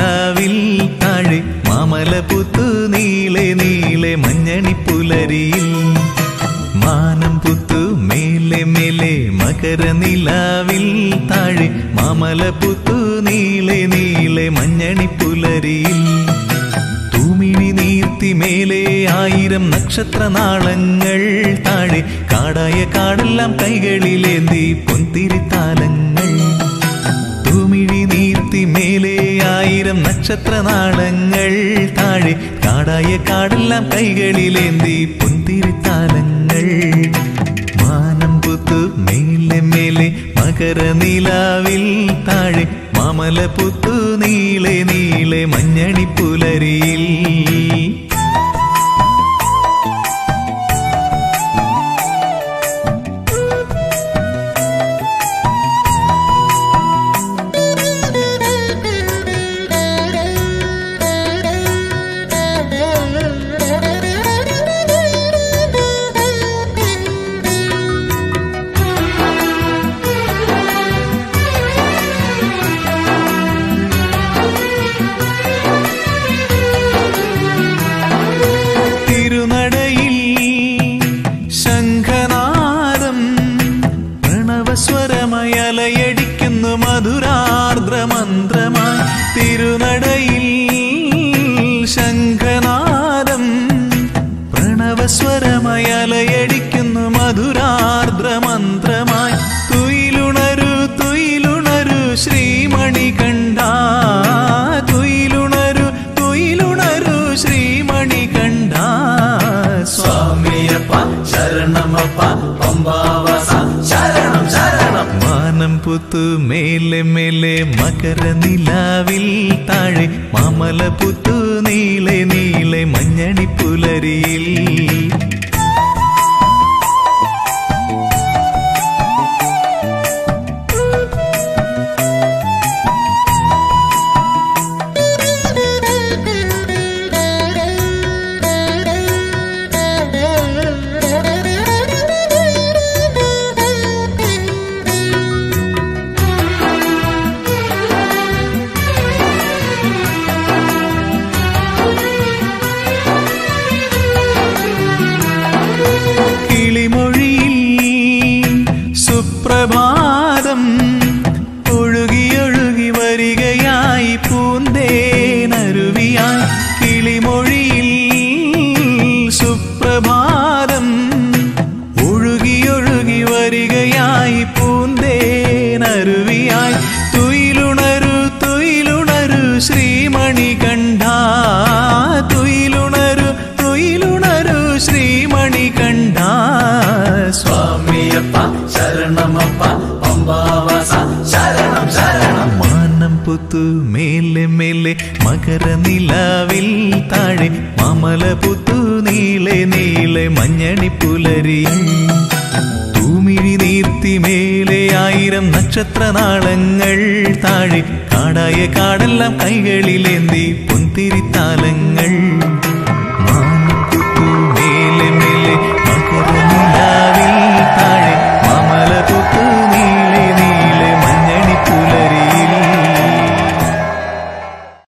മകരനിലാവിൽ താഴെ മാമല പുത്തു നീളെ നീളെ മഞ്ഞണി പുലരിയിൽ മാനം പുത്തു മേലെ മേലെ മകരനിലാവിൽ താഴെ മാമല പുത്തു നീളെ നീളെ മഞ്ഞണി പുലരിയിൽ തൂമിഴി നീർത്തി മേലെ ആയിരം നക്ഷത്ര നാളങ്ങൾ താഴെ കാടായ കാടെല്ലാം കൈകളിലേന്തി പൊന്തിരിത്താലങ്ങൾ തൂമിഴി നീർത്തി മേലെ ആയിരം നക്ഷത്ര നാളങ്ങൾ താഴെ കാടായ കാടെല്ലാം കൈകളിലേന്തി പൊന്തിരിത്താലങ്ങൾ മാനം പുത്തു മേലെ മേലെ മകരനിലാവിൽ താഴെ മാമല പുത്തു നീളെ നീളെ മഞ്ഞണി പുലരിയിൽ തിരുനടയിൽ ശംഖനാദം പ്രണവസ്വരമയലയടിക്കുന്നു മധുരാർദ്രമന്ത്രമായി തിരുനടയിൽ ശംഖനാദം പ്രണവസ്വരമയലയടിക്കുന്നു മധുരാർദ്രമന്ത്രമായി തുയിലുണരു തുയിലുണരു ശ്രീമണി കണ്ട തുയിലുണരു തുയിലുണരു ശ്രീമണി കണ്ട സ്വാമിയപ്പ ശരണമപ്പ പമ്പാവസ ശരണം ശരണം മാനം പുത്തു മേലെ മേലെ മകരനിലാവിൽ താഴെ മാമല പുത്തു നീളെ നീളെ മഞ്ഞണി പുലരിയിൽ കിളിമൊഴിയിൽ സുപ്രഭാതം ഒഴുകിയൊഴുകി വരികയായി പൂന്തേനരുവിയായി കിളിമൊഴിയിൽ സുപ്രഭാതം ഒഴുകിയൊഴുകി വരികയായി പൂന്തേനരുവിയായി തുയിലുണരു തുയിലുണരു ശ്രീമണി കണ്ട തുയിലുണരു തുയിലുണരു ശ്രീമണി കണ്ട സ്വാമിയപ്പ ശരണമപ്പ പമ്പാവസ ശരണം ശരണം മാനം പുത്തു മേലെ മേലെ മകരനിലാവിൽ താഴെ മാമല പുത്തു നീളെ നീളെ മഞ്ഞണി പുലരിയിൽ തൂമിഴി നീർത്തി മേലെ ആയിരം നക്ഷത്ര നാളങ്ങൾ താഴെ കാടായ കാടെല്ലാം കൈകളിലേന്തി പൊന്തിരിത്താലങ്ങൾ